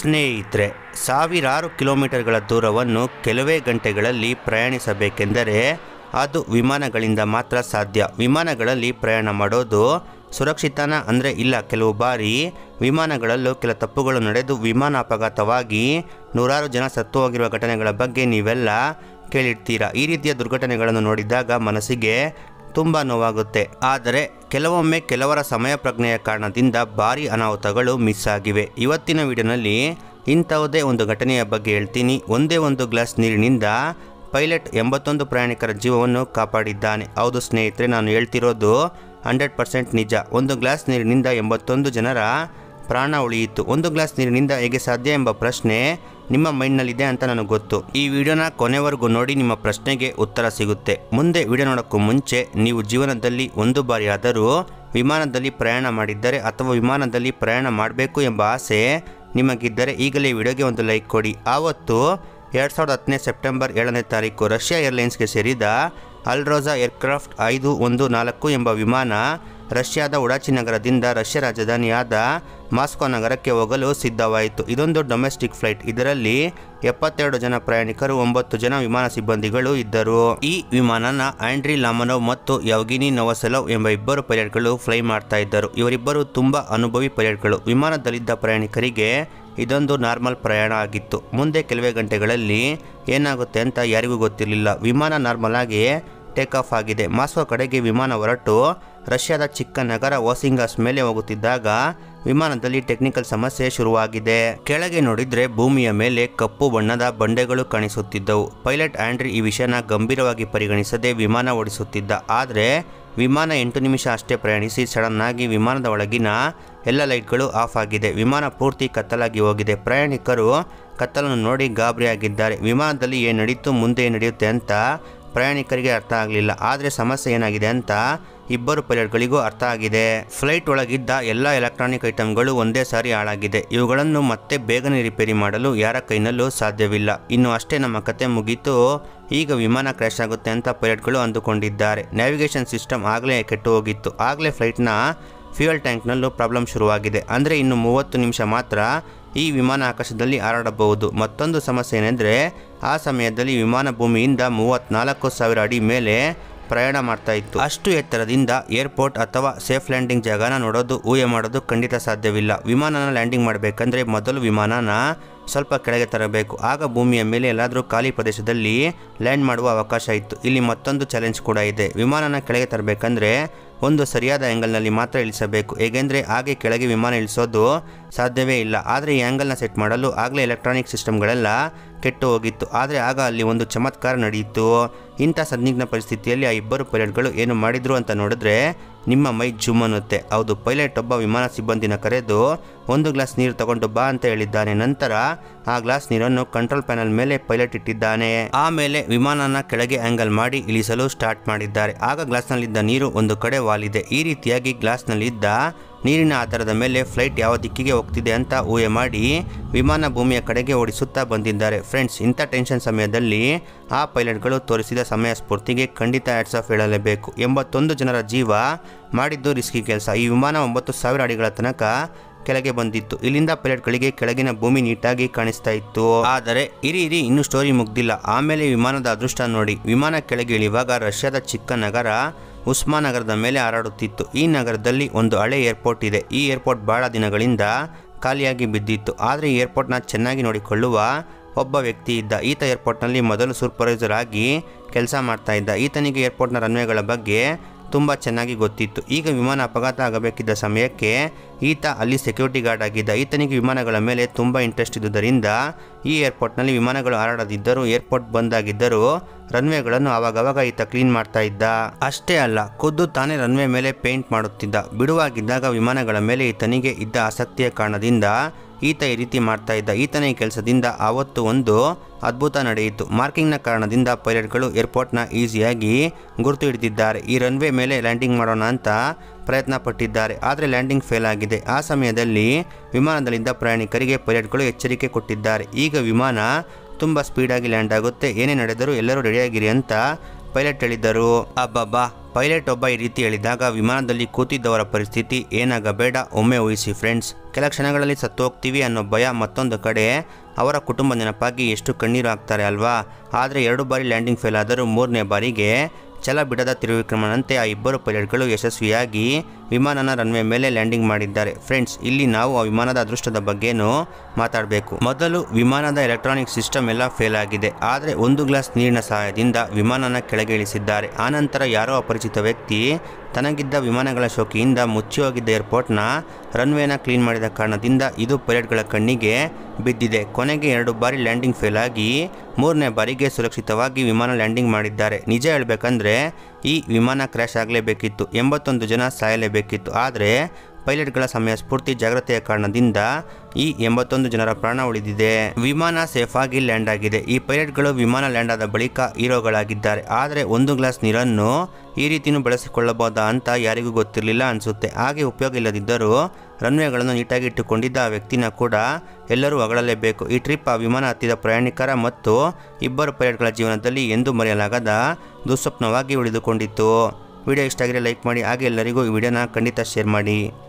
ಸ್ನೇಹಿತರೆ ಸಾವಿರಾರು ಕಿಲೋಮೀಟರ್ಗಳ ದೂರವನ್ನು ಕೆಲವೇ ಗಂಟೆಗಳಲ್ಲಿ ಪ್ರಯಾಣಿಸಬೇಕೆಂದರೆ ಅದು ವಿಮಾನಗಳಿಂದ ಮಾತ್ರ ಸಾಧ್ಯ ವಿಮಾನಗಳಲ್ಲಿ ಪ್ರಯಾಣ ಮಾಡೋದು ಸುರಕ್ಷಿತನ ಅಂದರೆ ಇಲ್ಲ ಕೆಲವು ಬಾರಿ ವಿಮಾನಗಳಲ್ಲೂ ಕೆಲ ತಪ್ಪುಗಳು ನಡೆದು ವಿಮಾನ ಅಪಘಾತವಾಗಿ ನೂರಾರು ಜನ ಸತ್ತು ಹೋಗಿರುವ ಘಟನೆಗಳ ಬಗ್ಗೆ ನೀವೆಲ್ಲ ಕೇಳಿರ್ತೀರಾ ಈ ರೀತಿಯ ದುರ್ಘಟನೆಗಳನ್ನು ನೋಡಿದಾಗ ಮನಸ್ಸಿಗೆ ತುಂಬ ನೋವಾಗುತ್ತೆ ಆದರೆ ಕೆಲವೊಮ್ಮೆ ಕೆಲವರ ಸಮಯ ಪ್ರಜ್ಞೆಯ ಕಾರಣದಿಂದ ಭಾರಿ ಅನಾಹುತಗಳು ಮಿಸ್ ಆಗಿವೆ ಇವತ್ತಿನ ವಿಡಿಯೋನಲ್ಲಿ ಇಂಥವುದೇ ಒಂದು ಘಟನೆಯ ಬಗ್ಗೆ ಹೇಳ್ತೀನಿ ಒಂದೇ ಒಂದು ಗ್ಲಾಸ್ ನೀರಿನಿಂದ ಪೈಲಟ್ ಎಂಬತ್ತೊಂದು ಪ್ರಯಾಣಿಕರ ಜೀವವನ್ನು ಕಾಪಾಡಿದ್ದಾನೆ ಹೌದು ಸ್ನೇಹಿತರೆ ನಾನು ಹೇಳ್ತಿರೋದು ಹಂಡ್ರೆಡ್ ಪರ್ಸೆಂಟ್ ನಿಜ ಒಂದು ಗ್ಲಾಸ್ ನೀರಿನಿಂದ ಎಂಬತ್ತೊಂದು ಜನರ ಪ್ರಾಣ ಉಳಿಯಿತು ಒಂದು ಗ್ಲಾಸ್ ನೀರಿನಿಂದ ಹೇಗೆ ಸಾಧ್ಯ ಎಂಬ ಪ್ರಶ್ನೆ ನಿಮ್ಮ ಮೈಂಡ್ನಲ್ಲಿದೆ ಅಂತ ನನಗೆ ಗೊತ್ತು ಈ ವಿಡಿಯೋನ ಕೊನೆವರೆಗೂ ನೋಡಿ ನಿಮ್ಮ ಪ್ರಶ್ನೆಗೆ ಉತ್ತರ ಸಿಗುತ್ತೆ ಮುಂದೆ ವಿಡಿಯೋ ನೋಡೋಕ್ಕೂ ಮುಂಚೆ ನೀವು ಜೀವನದಲ್ಲಿ ಒಂದು ಬಾರಿ ಆದರೂ ವಿಮಾನದಲ್ಲಿ ಪ್ರಯಾಣ ಮಾಡಿದ್ದರೆ ಅಥವಾ ವಿಮಾನದಲ್ಲಿ ಪ್ರಯಾಣ ಮಾಡಬೇಕು ಎಂಬ ಆಸೆ ನಿಮಗಿದ್ದರೆ ಈಗಲೇ ವಿಡಿಯೋಗೆ ಒಂದು ಲೈಕ್ ಕೊಡಿ ಆವತ್ತು ಎರಡು ಸಾವಿರದ ಹತ್ತನೇ ಸೆಪ್ಟೆಂಬರ್ ಏಳನೇ ತಾರೀಕು ರಷ್ಯಾ ಏರ್ಲೈನ್ಸ್ಗೆ ಸೇರಿದ ಅಲ್ರೋಜಾ ಏರ್ಕ್ರಾಫ್ಟ್ ಐದು ಒಂದು ನಾಲ್ಕು ಎಂಬ ವಿಮಾನ ರಷ್ಯಾದ ಉಡಾಚಿ ನಗರದಿಂದ ರಷ್ಯಾ ರಾಜಧಾನಿಯಾದ ಮಾಸ್ಕೋ ನಗರಕ್ಕೆ ಹೋಗಲು ಸಿದ್ಧವಾಯಿತು ಇದೊಂದು ಡೊಮೆಸ್ಟಿಕ್ ಫ್ಲೈಟ್ ಇದರಲ್ಲಿ ಎಪ್ಪತ್ತೆರಡು ಜನ ಪ್ರಯಾಣಿಕರು ಒಂಬತ್ತು ಜನ ವಿಮಾನ ಸಿಬ್ಬಂದಿಗಳು ಇದ್ದರು ಈ ವಿಮಾನನ ಆಂಡ್ರಿ ಲಾಮನೋವ್ ಮತ್ತು ಯವ್ಗಿನಿ ನವಸೆಲವ್ ಎಂಬ ಇಬ್ಬರು ಪೈಲಟ್ಗಳು ಫ್ಲೈ ಮಾಡ್ತಾ ಇದ್ದರು ಇವರಿಬ್ಬರು ತುಂಬಾ ಅನುಭವಿ ಪೈಲಟ್ಗಳು ವಿಮಾನದಲ್ಲಿದ್ದ ಪ್ರಯಾಣಿಕರಿಗೆ ಇದೊಂದು ನಾರ್ಮಲ್ ಪ್ರಯಾಣ ಆಗಿತ್ತು ಮುಂದೆ ಕೆಲವೇ ಗಂಟೆಗಳಲ್ಲಿ ಏನಾಗುತ್ತೆ ಅಂತ ಯಾರಿಗೂ ಗೊತ್ತಿರಲಿಲ್ಲ ವಿಮಾನ ನಾರ್ಮಲ್ ಆಗಿ ಟೇಕ್ ಆಫ್ ಆಗಿದೆ ಮಾಸ್ಕೋ ಕಡೆಗೆ ವಿಮಾನ ಹೊರಟು ರಷ್ಯಾದ ಚಿಕ್ಕ ನಗರ ವಾಸಿಂಗಾಸ್ ಮೇಲೆ ಹೋಗುತ್ತಿದ್ದಾಗ ವಿಮಾನದಲ್ಲಿ ಟೆಕ್ನಿಕಲ್ ಸಮಸ್ಯೆ ಶುರುವಾಗಿದೆ ಕೆಳಗೆ ನೋಡಿದ್ರೆ ಭೂಮಿಯ ಮೇಲೆ ಕಪ್ಪು ಬಣ್ಣದ ಬಂಡೆಗಳು ಕಾಣಿಸುತ್ತಿದ್ದವು ಪೈಲಟ್ ಆಂಡ್ರಿ ಈ ವಿಷಯನ ಗಂಭೀರವಾಗಿ ಪರಿಗಣಿಸದೆ ವಿಮಾನ ಓಡಿಸುತ್ತಿದ್ದ ಆದರೆ ವಿಮಾನ ಎಂಟು ನಿಮಿಷ ಅಷ್ಟೇ ಪ್ರಯಾಣಿಸಿ ಸಡನ್ ಆಗಿ ವಿಮಾನದ ಒಳಗಿನ ಎಲ್ಲ ಲೈಟ್ಗಳು ಆಫ್ ಆಗಿದೆ ವಿಮಾನ ಪೂರ್ತಿ ಕತ್ತಲಾಗಿ ಹೋಗಿದೆ ಪ್ರಯಾಣಿಕರು ಕತ್ತಲನ್ನು ನೋಡಿ ಗಾಬರಿಯಾಗಿದ್ದಾರೆ ವಿಮಾನದಲ್ಲಿ ಏನು ನಡೀತು ಮುಂದೆ ಏನು ನಡೆಯುತ್ತೆ ಅಂತ ಪ್ರಯಾಣಿಕರಿಗೆ ಅರ್ಥ ಆಗಲಿಲ್ಲ ಆದರೆ ಸಮಸ್ಯೆ ಏನಾಗಿದೆ ಅಂತ ಇಬ್ಬರು ಪೈಲಟ್ಗಳಿಗೂ ಅರ್ಥ ಆಗಿದೆ ಫ್ಲೈಟ್ ಒಳಗಿದ್ದ ಎಲ್ಲ ಎಲೆಕ್ಟ್ರಾನಿಕ್ ಐಟಮ್ಗಳು ಒಂದೇ ಸಾರಿ ಹಾಳಾಗಿದೆ ಇವುಗಳನ್ನು ಮತ್ತೆ ಬೇಗನೆ ರಿಪೇರಿ ಮಾಡಲು ಯಾರ ಕೈನಲ್ಲೂ ಸಾಧ್ಯವಿಲ್ಲ ಇನ್ನು ಅಷ್ಟೇ ನಮ್ಮ ಕತೆ ಮುಗೀತು ಈಗ ವಿಮಾನ ಕ್ರ್ಯಾಶ್ ಆಗುತ್ತೆ ಅಂತ ಪೈಲಟ್ಗಳು ಅಂದುಕೊಂಡಿದ್ದಾರೆ ನ್ಯಾವಿಗೇಷನ್ ಸಿಸ್ಟಮ್ ಆಗಲೇ ಕೆಟ್ಟು ಹೋಗಿತ್ತು ಆಗಲೇ ಫ್ಲೈಟ್ನ ಫ್ಯೂಯಲ್ ಟ್ಯಾಂಕ್ನಲ್ಲೂ ಪ್ರಾಬ್ಲಮ್ ಶುರುವಾಗಿದೆ ಅಂದರೆ ಇನ್ನು ಮೂವತ್ತು ನಿಮಿಷ ಮಾತ್ರ ಈ ವಿಮಾನ ಆಕಾಶದಲ್ಲಿ ಹಾರಾಡಬಹುದು ಮತ್ತೊಂದು ಸಮಸ್ಯೆ ಏನೆಂದರೆ ಆ ಸಮಯದಲ್ಲಿ ವಿಮಾನ ಭೂಮಿಯಿಂದ ಮೂವತ್ತ್ನಾಲ್ಕು ಸಾವಿರ ಅಡಿ ಮೇಲೆ ಪ್ರಯಾಣ ಮಾಡ್ತಾ ಇತ್ತು ಅಷ್ಟು ಎತ್ತರದಿಂದ ಏರ್ಪೋರ್ಟ್ ಅಥವಾ ಸೇಫ್ ಲ್ಯಾಂಡಿಂಗ್ ಜಾಗನ ನೋಡೋದು ಊಹೆ ಮಾಡೋದು ಖಂಡಿತ ಸಾಧ್ಯವಿಲ್ಲ ವಿಮಾನನ ಲ್ಯಾಂಡಿಂಗ್ ಮಾಡಬೇಕಂದ್ರೆ ಮೊದಲು ವಿಮಾನನ ಸ್ವಲ್ಪ ಕೆಳಗೆ ತರಬೇಕು ಆಗ ಭೂಮಿಯ ಮೇಲೆ ಎಲ್ಲಾದರೂ ಖಾಲಿ ಪ್ರದೇಶದಲ್ಲಿ ಲ್ಯಾಂಡ್ ಮಾಡುವ ಅವಕಾಶ ಇತ್ತು ಇಲ್ಲಿ ಮತ್ತೊಂದು ಚಾಲೆಂಜ್ ಕೂಡ ಇದೆ ವಿಮಾನನ ಕೆಳಗೆ ತರಬೇಕಂದ್ರೆ ಒಂದು ಸರಿಯಾದ ಆ್ಯಂಗಲ್ನಲ್ಲಿ ಮಾತ್ರ ಇಳಿಸಬೇಕು ಹೇಗೆಂದರೆ ಹಾಗೆ ಕೆಳಗೆ ವಿಮಾನ ಇಳಿಸೋದು ಸಾಧ್ಯವೇ ಇಲ್ಲ ಆದರೆ ಈ ಆ್ಯಂಗಲ್ನ ಸೆಟ್ ಮಾಡಲು ಆಗಲೇ ಎಲೆಕ್ಟ್ರಾನಿಕ್ ಸಿಸ್ಟಮ್ಗಳೆಲ್ಲ ಕೆಟ್ಟು ಹೋಗಿತ್ತು ಆದರೆ ಆಗ ಅಲ್ಲಿ ಒಂದು ಚಮತ್ಕಾರ ನಡೆಯಿತು ಇಂಥ ಸಂದಿಗ್ಧ ಪರಿಸ್ಥಿತಿಯಲ್ಲಿ ಆ ಇಬ್ಬರು ಪೈಲಟ್ಗಳು ಏನು ಮಾಡಿದ್ರು ಅಂತ ನೋಡಿದ್ರೆ ನಿಮ್ಮ ಮೈ ಜುಮ್ ಅನ್ನುತ್ತೆ ಹೌದು ಪೈಲಟ್ ಒಬ್ಬ ವಿಮಾನ ಸಿಬ್ಬಂದಿನ ಕರೆದು ಒಂದು ಗ್ಲಾಸ್ ನೀರು ತಗೊಂಡು ಬಾ ಅಂತ ಹೇಳಿದ್ದಾನೆ ನಂತರ ಆ ಗ್ಲಾಸ್ ನೀರನ್ನು ಕಂಟ್ರೋಲ್ ಪ್ಯಾನಲ್ ಮೇಲೆ ಪೈಲಟ್ ಇಟ್ಟಿದ್ದಾನೆ ಆಮೇಲೆ ವಿಮಾನನ ಕೆಳಗೆ ಆಂಗಲ್ ಮಾಡಿ ಇಳಿಸಲು ಸ್ಟಾರ್ಟ್ ಮಾಡಿದ್ದಾರೆ ಆಗ ಗ್ಲಾಸ್ನಲ್ಲಿದ್ದ ನೀರು ಒಂದು ಕಡೆ ವಾಲಿದೆ ಈ ರೀತಿಯಾಗಿ ಗ್ಲಾಸ್ನಲ್ಲಿದ್ದ ನೀರಿನ ಆಧಾರದ ಮೇಲೆ ಫ್ಲೈಟ್ ಯಾವ ದಿಕ್ಕಿಗೆ ಹೋಗ್ತಿದೆ ಅಂತ ಊಹೆ ಮಾಡಿ ವಿಮಾನ ಭೂಮಿಯ ಕಡೆಗೆ ಓಡಿಸುತ್ತಾ ಬಂದಿದ್ದಾರೆ ಫ್ರೆಂಡ್ಸ್ ಇಂಥ ಟೆನ್ಷನ್ ಸಮಯದಲ್ಲಿ ಆ ಪೈಲಟ್ಗಳು ತೋರಿಸಿದ ಸಮಯ ಸ್ಫೂರ್ತಿಗೆ ಖಂಡಿತ ಹ್ಯಾಟ್ಸ್ ಆಫ್ ಹೇಳಲೇಬೇಕು ಎಂಬತ್ತೊಂದು ಜನರ ಜೀವ ಮಾಡಿದ್ದು ರಿಸ್ಕಿ ಕೆಲಸ ಈ ವಿಮಾನ ಒಂಬತ್ತು ಸಾವಿರ ಅಡಿಗಳ ತನಕ ಕೆಳಗೆ ಬಂದಿತ್ತು ಇಲ್ಲಿಂದ ಪೈಲಟ್ಗಳಿಗೆ ಕೆಳಗಿನ ಭೂಮಿ ನೀಟಾಗಿ ಕಾಣಿಸ್ತಾ ಇತ್ತು ಆದರೆ ಇರಿ ಇರಿ ಇನ್ನೂ ಸ್ಟೋರಿ ಮುಗ್ದಿಲ್ಲ ಆಮೇಲೆ ವಿಮಾನದ ಅದೃಷ್ಟ ನೋಡಿ ವಿಮಾನ ಕೆಳಗೆ ಇಳಿಯುವಾಗ ರಷ್ಯಾದ ಚಿಕ್ಕ ನಗರ ಉಸ್ಮಾ ನಗರದ ಮೇಲೆ ಹಾರಾಡುತ್ತಿತ್ತು ಈ ನಗರದಲ್ಲಿ ಒಂದು ಹಳೆ ಏರ್ಪೋರ್ಟ್ ಇದೆ ಈ ಏರ್ಪೋರ್ಟ್ ಬಹಳ ದಿನಗಳಿಂದ ಖಾಲಿಯಾಗಿ ಬಿದ್ದಿತ್ತು ಆದರೆ ಈ ಏರ್ಪೋರ್ಟ್ನ ಚೆನ್ನಾಗಿ ನೋಡಿಕೊಳ್ಳುವ ಒಬ್ಬ ವ್ಯಕ್ತಿ ಇದ್ದ ಈತ ಏರ್ಪೋರ್ಟ್ನಲ್ಲಿ ಮೊದಲು ಸೂಪರ್ವೈಸರ್ ಆಗಿ ಕೆಲಸ ಮಾಡ್ತಾ ಇದ್ದ ಈತನಿಗೆ ಏರ್ಪೋರ್ಟ್ನ ರನ್ವೇಗಳ ಬಗ್ಗೆ ತುಂಬ ಚೆನ್ನಾಗಿ ಗೊತ್ತಿತ್ತು ಈಗ ವಿಮಾನ ಅಪಘಾತ ಆಗಬೇಕಿದ್ದ ಸಮಯಕ್ಕೆ ಈತ ಅಲ್ಲಿ ಸೆಕ್ಯೂರಿಟಿ ಗಾರ್ಡ್ ಆಗಿದ್ದ ಈತನಿಗೆ ವಿಮಾನಗಳ ಮೇಲೆ ತುಂಬ ಇಂಟ್ರೆಸ್ಟ್ ಇದ್ದುದರಿಂದ ಈ ಏರ್ಪೋರ್ಟ್ನಲ್ಲಿ ವಿಮಾನಗಳು ಹಾರಾಡದಿದ್ದರೂ ಏರ್ಪೋರ್ಟ್ ಬಂದಾಗಿದ್ದರೂ ರನ್ವೇಗಳನ್ನು ಆವಾಗವಾಗ ಈತ ಕ್ಲೀನ್ ಮಾಡ್ತಾ ಇದ್ದ ಅಷ್ಟೇ ಅಲ್ಲ ಖುದ್ದು ತಾನೇ ರನ್ವೇ ಮೇಲೆ ಪೇಂಟ್ ಮಾಡುತ್ತಿದ್ದ ಬಿಡುವಾಗಿದ್ದಾಗ ವಿಮಾನಗಳ ಮೇಲೆ ಈತನಿಗೆ ಇದ್ದ ಆಸಕ್ತಿಯ ಕಾರಣದಿಂದ ಈತ ಈ ರೀತಿ ಮಾಡ್ತಾ ಇದ್ದ ಈತನ ಈ ಕೆಲಸದಿಂದ ಆವತ್ತು ಒಂದು ಅದ್ಭುತ ನಡೆಯಿತು ಮಾರ್ಕಿಂಗ್ನ ಕಾರಣದಿಂದ ಪೈಲಟ್ಗಳು ಏರ್ಪೋರ್ಟ್ನ ಈಸಿಯಾಗಿ ಗುರುತು ಹಿಡಿದಿದ್ದಾರೆ ಈ ರನ್ವೇ ಮೇಲೆ ಲ್ಯಾಂಡಿಂಗ್ ಮಾಡೋಣ ಅಂತ ಪ್ರಯತ್ನ ಪಟ್ಟಿದ್ದಾರೆ ಆದರೆ ಲ್ಯಾಂಡಿಂಗ್ ಫೇಲ್ ಆಗಿದೆ ಆ ಸಮಯದಲ್ಲಿ ವಿಮಾನದಲ್ಲಿದ್ದ ಪ್ರಯಾಣಿಕರಿಗೆ ಪೈಲಟ್ಗಳು ಎಚ್ಚರಿಕೆ ಕೊಟ್ಟಿದ್ದಾರೆ ಈಗ ವಿಮಾನ ತುಂಬ ಸ್ಪೀಡಾಗಿ ಲ್ಯಾಂಡ್ ಆಗುತ್ತೆ ಏನೇ ನಡೆದರೂ ಎಲ್ಲರೂ ರೆಡಿಯಾಗಿರಿ ಅಂತ ಪೈಲಟ್ ಹೇಳಿದ್ದರು ಅಬ್ಬಬ್ಬಾ ಪೈಲಟ್ ಒಬ್ಬ ಈ ರೀತಿ ಹೇಳಿದಾಗ ವಿಮಾನದಲ್ಲಿ ಕೂತಿದ್ದವರ ಪರಿಸ್ಥಿತಿ ಏನಾಗಬೇಡ ಒಮ್ಮೆ ಊಹಿಸಿ ಫ್ರೆಂಡ್ಸ್ ಕೆಲ ಕ್ಷಣಗಳಲ್ಲಿ ಸತ್ತು ಹೋಗ್ತೀವಿ ಅನ್ನೋ ಭಯ ಮತ್ತೊಂದು ಕಡೆ ಅವರ ಕುಟುಂಬ ನೆನಪಾಗಿ ಎಷ್ಟು ಕಣ್ಣೀರು ಹಾಕ್ತಾರೆ ಅಲ್ವಾ ಆದರೆ ಎರಡು ಬಾರಿ ಲ್ಯಾಂಡಿಂಗ್ ಫೇಲ್ ಆದರೂ ಮೂರನೇ ಬಾರಿಗೆ ಛಲ ಬಿಡದ ತಿರುವಿಕ್ರಮನಂತೆ ಆ ಇಬ್ಬರು ಪೈಲಟ್ಗಳು ಯಶಸ್ವಿಯಾಗಿ ವಿಮಾನನ ರನ್ವೇ ಮೇಲೆ ಲ್ಯಾಂಡಿಂಗ್ ಮಾಡಿದ್ದಾರೆ ಫ್ರೆಂಡ್ಸ್ ಇಲ್ಲಿ ನಾವು ಆ ವಿಮಾನದ ಅದೃಷ್ಟದ ಬಗ್ಗೆನೂ ಮಾತಾಡಬೇಕು ಮೊದಲು ವಿಮಾನದ ಎಲೆಕ್ಟ್ರಾನಿಕ್ ಸಿಸ್ಟಮ್ ಎಲ್ಲ ಫೇಲ್ ಆಗಿದೆ ಆದರೆ ಒಂದು ಗ್ಲಾಸ್ ನೀರಿನ ಸಹಾಯದಿಂದ ವಿಮಾನನ ಕೆಳಗೆ ಇಳಿಸಿದ್ದಾರೆ ಆನಂತರ ಯಾರೋ ಅಪರಿಚಿತ ವ್ಯಕ್ತಿ ತನಗಿದ್ದ ವಿಮಾನಗಳ ಶೋಕಿಯಿಂದ ಮುಚ್ಚಿ ಹೋಗಿದ್ದ ಏರ್ಪೋರ್ಟ್ನ ರನ್ವೇನ ಕ್ಲೀನ್ ಮಾಡಿದ ಕಾರಣದಿಂದ ಇದು ಪೈಲಟ್ಗಳ ಕಣ್ಣಿಗೆ ಬಿದ್ದಿದೆ ಕೊನೆಗೆ ಎರಡು ಬಾರಿ ಲ್ಯಾಂಡಿಂಗ್ ಫೇಲ್ ಆಗಿ ಮೂರನೇ ಬಾರಿಗೆ ಸುರಕ್ಷಿತವಾಗಿ ವಿಮಾನ ಲ್ಯಾಂಡಿಂಗ್ ಮಾಡಿದ್ದಾರೆ ನಿಜ ಹೇಳಬೇಕಂದ್ರೆ ಈ ವಿಮಾನ ಕ್ರ್ಯಾಶ್ ಆಗಲೇಬೇಕಿತ್ತು ಎಂಬತ್ತೊಂದು ಜನ ಸಾಯಲೇಬೇಕಿತ್ತು ಆದರೆ ಪೈಲಟ್ಗಳ ಸಮಯ ಸ್ಫೂರ್ತಿ ಜಾಗ್ರತೆಯ ಕಾರಣದಿಂದ ಈ ಎಂಬತ್ತೊಂದು ಜನರ ಪ್ರಾಣ ಉಳಿದಿದೆ ವಿಮಾನ ಸೇಫ್ ಆಗಿ ಲ್ಯಾಂಡ್ ಆಗಿದೆ ಈ ಪೈಲಟ್ಗಳು ವಿಮಾನ ಲ್ಯಾಂಡ್ ಆದ ಬಳಿಕ ಹೀರೋಗಳಾಗಿದ್ದಾರೆ ಆದರೆ ಒಂದು ಗ್ಲಾಸ್ ನೀರನ್ನು ಈ ರೀತಿಯೂ ಬಳಸಿಕೊಳ್ಳಬಹುದಾ ಅಂತ ಯಾರಿಗೂ ಗೊತ್ತಿರಲಿಲ್ಲ ಅನಿಸುತ್ತೆ ಹಾಗೆ ಉಪಯೋಗ ಇಲ್ಲದಿದ್ದರೂ ರನ್ವೇಗಳನ್ನು ನೀಟಾಗಿ ಇಟ್ಟುಕೊಂಡಿದ್ದ ಆ ವ್ಯಕ್ತಿನ ಕೂಡ ಎಲ್ಲರೂ ಹೊಗಳಲೇಬೇಕು ಈ ಟ್ರಿಪ್ ಆ ವಿಮಾನ ಹತ್ತಿದ ಪ್ರಯಾಣಿಕರ ಮತ್ತು ಇಬ್ಬರು ಪೈಲಟ್ಗಳ ಜೀವನದಲ್ಲಿ ಎಂದೂ ಮರೆಯಲಾಗದ ದುಸ್ವಪ್ನವಾಗಿ ಉಳಿದುಕೊಂಡಿತ್ತು ವಿಡಿಯೋ ಇಷ್ಟ ಆಗಿದ್ರೆ ಲೈಕ್ ಮಾಡಿ ಹಾಗೆ ಎಲ್ಲರಿಗೂ ಈ ವಿಡಿಯೋನ ಖಂಡಿತ ಶೇರ್ ಮಾಡಿ